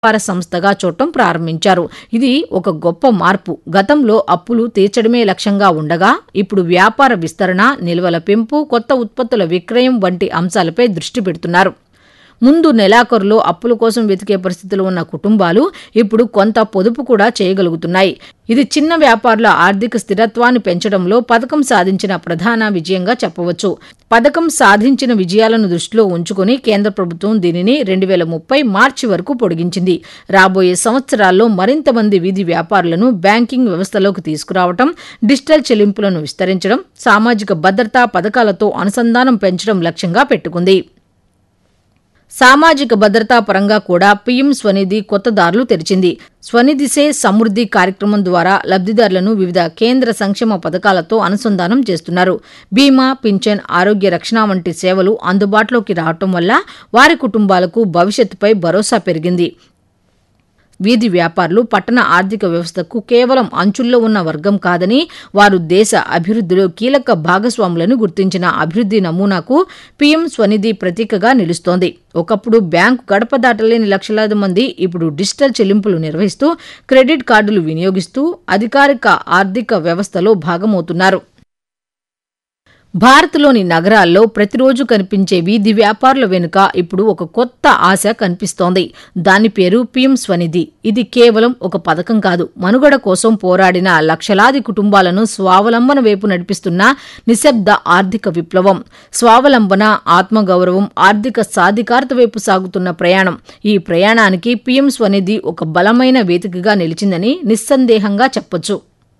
వ్యాపార సంస్థగా చూడటం ప్రారంభించారు ఇది ఒక గొప్ప మార్పు గతంలో అప్పులు తీర్చడమే లక్ష్యంగా ఉండగా ఇప్పుడు వ్యాపార విస్తరణ నిల్వల పెంపు కొత్త ఉత్పత్తుల విక్రయం వంటి అంశాలపై దృష్టి పెడుతున్నారు ముందు నెలాఖరులో అప్పుల కోసం వెతికే పరిస్థితిలో ఉన్న కుటుంబాలు ఇప్పుడు కొంత పొదుపు కూడా చేయగలుగుతున్నాయి ఇది చిన్న వ్యాపారుల ఆర్థిక స్థిరత్వాన్ని పెంచడంలో పథకం సాధించిన ప్రధాన విజయంగా చెప్పవచ్చు పథకం సాధించిన విజయాలను దృష్టిలో ఉంచుకుని కేంద్ర ప్రభుత్వం దీనిని రెండు వేల ముప్పై మార్చి వరకు పొడిగించింది రాబోయే సంవత్సరాల్లో మరింత మంది వీధి వ్యాపారులను బ్యాంకింగ్ వ్యవస్థలోకి తీసుకురావడం డిజిటల్ చెల్లింపులను విస్తరించడం సామాజిక భద్రతా పథకాలతో అనుసంధానం పెంచడం లక్ష్యంగా పెట్టుకుంది సామాజిక భద్రతా పరంగా కూడా పీఎం స్వనిధి కొత్త దారులు తెరిచింది స్వనిధిసే సమృద్ధి కార్యక్రమం ద్వారా లబ్దిదారులను వివిధ కేంద్ర సంక్షేమ పథకాలతో అనుసంధానం చేస్తున్నారు బీమా పింఛన్ ఆరోగ్య రక్షణ వంటి సేవలు అందుబాటులోకి రావటం వల్ల వారి కుటుంబాలకు భవిష్యత్తుపై భరోసా పెరిగింది వీధి వ్యాపారులు పట్టణ ఆర్థిక వ్యవస్థకు కేవలం అంచుల్లో ఉన్న వర్గం కాదని వారు దేశ అభివృద్ధిలో కీలక భాగస్వాములను గుర్తించిన అభివృద్ధి నమూనాకు పీఎం స్వనిధి ప్రతీకగా నిలుస్తోంది ఒకప్పుడు బ్యాంకు గడప దాటలేని లక్షలాది మంది ఇప్పుడు డిజిటల్ చెల్లింపులు నిర్వహిస్తూ క్రెడిట్ కార్డులు వినియోగిస్తూ అధికారిక ఆర్థిక వ్యవస్థలో భాగమవుతున్నారు భారత్లోని నగరాల్లో ప్రతిరోజు కనిపించే వీధి వ్యాపారుల వెనుక ఇప్పుడు ఒక కొత్త ఆశ కనిపిస్తోంది దాని పేరు పీఎం స్వనిధి ఇది కేవలం ఒక పథకం కాదు మనుగడ కోసం పోరాడిన లక్షలాది కుటుంబాలను స్వావలంబన వైపు నడిపిస్తున్న నిశ్శబ్ద ఆర్థిక విప్లవం స్వావలంబన ఆత్మగౌరవం ఆర్థిక సాధికారత వైపు సాగుతున్న ప్రయాణం ఈ ప్రయాణానికి పీఎం స్వనిధి ఒక బలమైన వేదికగా నిలిచిందని నిస్సందేహంగా చెప్పొచ్చు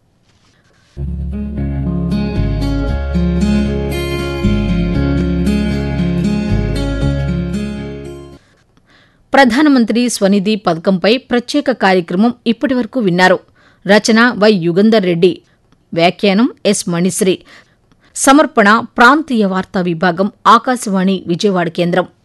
ప్రధానమంత్రి స్వనిధి పథకంపై ప్రత్యేక కార్యక్రమం ఇప్పటివరకు విన్నారు రచన వై యుగంధర్ రెడ్డి వ్యాఖ్యానం ఎస్ మణిశ్రీ సమర్పణ ప్రాంతీయ వార్తా విభాగం ఆకాశవాణి విజయవాడ కేంద్రం